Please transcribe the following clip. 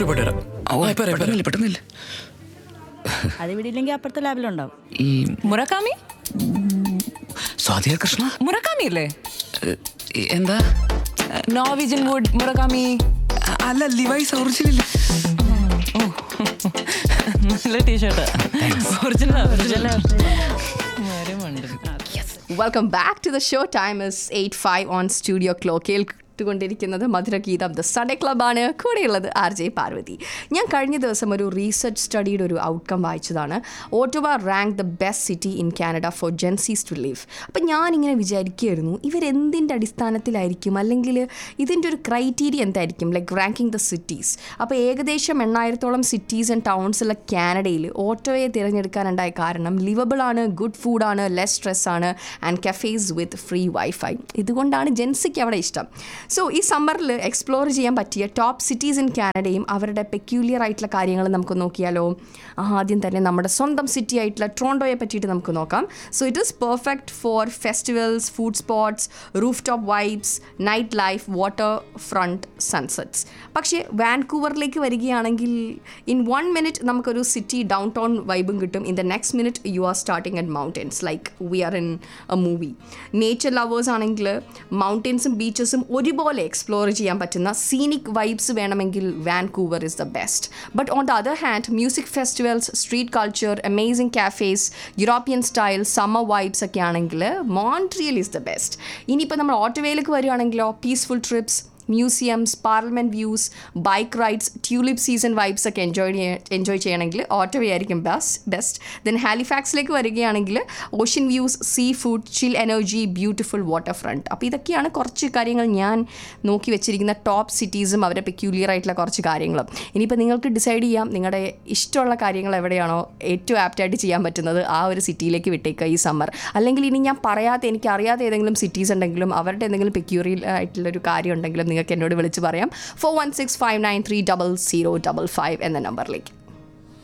ഡോക്ടറെ പോയിട്ട് വരാം ഓ, ആ, ഇപ്പൊ വരാം, ഇപ്പൊ വരാം. പെട്ടെന്നില്ല പെട്ടെന്നില്ല അത് ഇവിടെ ഇല്ലെങ്കിൽ അപ്പുറത്തെ ലാബിലുണ്ടാവും ഈ മുറക്കാമി സ്വാതിയ കൃഷ്ണ മുറക്കാമി അല്ലേ ഏ, എന്താ നോർവീജിയൻ വുഡ് മുറക്കാമി അ- അല്ല ലിവൈസ് ഒറിജിനൽ നല്ല T-shirt original original welcome back to the show time is eight five on studio ക്ലോ കേട്ടുകൊണ്ടിരിക്കുന്നത് മധുരഗീതം ദ സൺഡേ ക്ലബാണ് കൂടെയുള്ളത് ആർ ജെ പാർവതി ഞാൻ കഴിഞ്ഞ ദിവസം ഒരു റീസെർച്ച് സ്റ്റഡിയുടെ ഒരു ഔട്ട്കം വായിച്ചതാണ് Ottawa rank the best city in Canada for Gen Zs to live അപ്പം ഞാനിങ്ങനെ വിചാരിക്കുകയായിരുന്നു ഇവരെന്തിൻ്റെ അടിസ്ഥാനത്തിലായിരിക്കും അല്ലെങ്കിൽ ഇതിൻ്റെ ഒരു ക്രൈറ്റീരിയ എന്തായിരിക്കും ലൈക്ക് റാങ്കിങ് ദ സിറ്റീസ് അപ്പോൾ ഏകദേശം എണ്ണായിരത്തോളം സിറ്റീസ് ആൻഡ് ടൗൺസ് ഉള്ള കാനഡയിൽ ഓട്ടോയെ തിരഞ്ഞെടുക്കാനുണ്ടായ കാരണം ലിവബിൾ ആണ് ഗുഡ് ഫുഡാണ് ലെസ് സ്ട്രെസ് ആണ് and cafes with free wifi ഇതുകൊണ്ടാണ് ജെൻസിക്ക് അവിടെ ഇഷ്ടം സോ ഈ സമ്മറിൽ എക്സ്പ്ലോർ ചെയ്യാൻ പറ്റിയ ടോപ്പ് സിറ്റീസ് ഇൻ കാനഡയും അവരുടെ പെക്യൂലിയർ ആയിട്ടുള്ള കാര്യങ്ങൾ നമുക്ക് നോക്കിയാലോ ആദ്യം തന്നെ നമ്മുടെ സ്വന്തം സിറ്റി ആയിട്ടുള്ള ട്രോണ്ടോയെ പറ്റിയിട്ട് നമുക്ക് നോക്കാം so it is perfect for festivals food spots rooftop vibes nightlife waterfront sunsets പക്ഷേ വാൻകൂവറിലേക്ക് വരികയാണെങ്കിൽ ഇൻ വൺ മിനിറ്റ് നമുക്കൊരു സിറ്റി ഡൗൺ ടൗൺ വൈബും കിട്ടും in the next minute you are starting at mountains like we are in a movie nature lovers ആണെങ്കിൽ മൗണ്ടൻസും ബീച്ചസും ഒരുപോലെ എക്സ്പ്ലോർ ചെയ്യാൻ പറ്റുന്ന സീനിക് വൈബ്സ് വേണമെങ്കിൽ Vancouver is the best but on the other hand music festivals street culture amazing cafes European style summer vibes ഒക്കെ ആണെങ്കിൽ Montreal is the best ഇനിയിപ്പോൾ നമ്മൾ ഓട്ടോവേയിലേക്ക് വരികയാണെങ്കിലോ peaceful trips museums parliament views bike rides tulip season vibes ഒക്കെ enjoy enjoy ചെയ്യണമെങ്കിൽ Ottawa ആയിരിക്കും best best then ഹാലിഫാക്സിലേക്ക് വരികയാണെങ്കിൽ ocean views seafood chill energy beautiful waterfront അപ്പോൾ ഇതൊക്കെയാണ് കുറച്ച് കാര്യങ്ങൾ ഞാൻ നോക്കി വെച്ചിരിക്കുന്ന ടോപ്പ് സിറ്റീസും അവരുടെ പെക്യൂലിയർ ആയിട്ടുള്ള കുറച്ച് കാര്യങ്ങളും ഇനിയിപ്പോൾ നിങ്ങൾക്ക് ഡിസൈഡ് ചെയ്യാം നിങ്ങളുടെ ഇഷ്ടമുള്ള കാര്യങ്ങൾ എവിടെയാണോ ഏറ്റവും ആപ്റ്റായിട്ട് ചെയ്യാൻ പറ്റുന്നത് ആ ഒരു സിറ്റിയിലേക്ക് വിട്ടേക്കുക ഈ സമ്മർ അല്ലെങ്കിൽ ഇനി ഞാൻ പറയാത്ത എനിക്ക് അറിയാത്ത ഏതെങ്കിലും സിറ്റീസ് ഉണ്ടെങ്കിലും അവരുടെ എന്തെങ്കിലും പെക്യൂറിയൽ ആയിട്ടുള്ള ഒരു കാര്യം ഉണ്ടെങ്കിലും നിങ്ങൾക്ക് എന്നോട് വിളിച്ച് പറയാം four one six five nine three double zero double five എന്ന നമ്പറിലേക്ക്